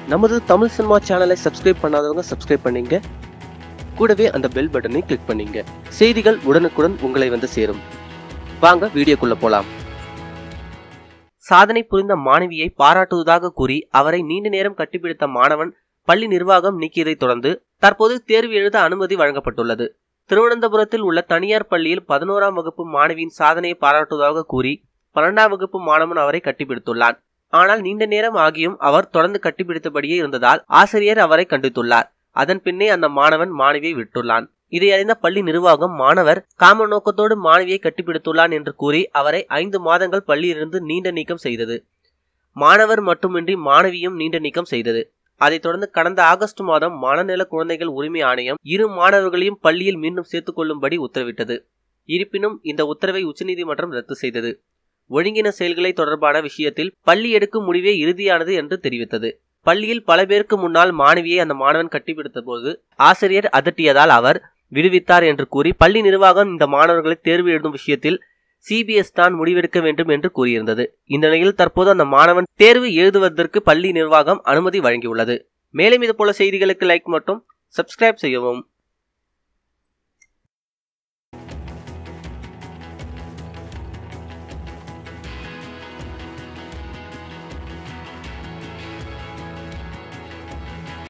நமது தமிழ் சினிமா சேனலை சப்ஸ்கிரைப் பண்ணாதவங்க சப்ஸ்கிரைப் பண்ணீங்க கூடவே அந்த பெல் பட்டனை கிளிக் பண்ணீங்க செய்திகள் உடனுக்குடன் உங்களை வந்து சேரும் வாங்க வீடியோக்குள்ள போலாம் சாதனை புரிந்த மாணவியை பாராட்டுவதாக கூறி அவரை நீண்ட நேரம் கட்டிப்பிடித்த மாணவன் பள்ளி நிர்வாகம் நீக்கியதைத் தொடர்ந்து தற்போது தேர்வு எழுத அனுமதி வழங்கப்பட்டுள்ளது திருவனந்தபுரத்தில் உள்ள தனியார் பள்ளியில் பதினோராம் வகுப்பு மாணவியின் சாதனையை பாராட்டுவதாக கூறி பன்னெண்டாம் வகுப்பு மாணவன் அவரை கட்டிப்பிடித்துள்ளான் ஆனால் நீண்ட நேரம் ஆகியும் அவர் தொடர்ந்து கட்டிப்பிடித்தபடியே இருந்ததால் ஆசிரியர் அவரை கண்டித்துள்ளார் அதன் பின்னே அந்த மாணவன் மாணவியை விட்டுள்ளான் இதை அறிந்த பள்ளி நிர்வாகம் மாணவர் காம நோக்கத்தோடு மாணவியை கட்டிப்பிடித்துள்ளான் என்று கூறி அவரை ஐந்து மாதங்கள் பள்ளியிலிருந்து நீண்ட நீக்கம் செய்தது மாணவர் மட்டுமின்றி மாணவியும் நீண்ட நீக்கம் செய்தது அதைத் தொடர்ந்து கடந்த ஆகஸ்ட் மாதம் மனநல குழந்தைகள் உரிமை ஆணையம் இரு மாணவர்களையும் பள்ளியில் மீண்டும் சேர்த்துக் கொள்ளும்படி உத்தரவிட்டது இருப்பினும் இந்த உத்தரவை உச்சநீதிமன்றம் ரத்து செய்தது ஒழுங்கின செயல்களை தொடர்பான விஷயத்தில் பள்ளி எடுக்கும் முடிவே இறுதியானது என்று தெரிவித்தது பள்ளியில் பல பேருக்கு முன்னால் மாணவியை அந்த மாணவன் கட்டிப்பிடித்த போது ஆசிரியர் அதட்டியதால் அவர் விடுவித்தார் என்று கூறி பள்ளி நிர்வாகம் இந்த மாணவர்களை தேர்வு எழுதும் விஷயத்தில் சிபிஎஸ் தான் முடிவெடுக்க வேண்டும் என்று கூறியிருந்தது இந்த நிலையில் தற்போது அந்த மாணவன் தேர்வு எழுதுவதற்கு பள்ளி நிர்வாகம் அனுமதி வழங்கியுள்ளது மேலும் இது போல செய்திகளுக்கு லைக் மற்றும் சப்ஸ்கிரைப் செய்யவும்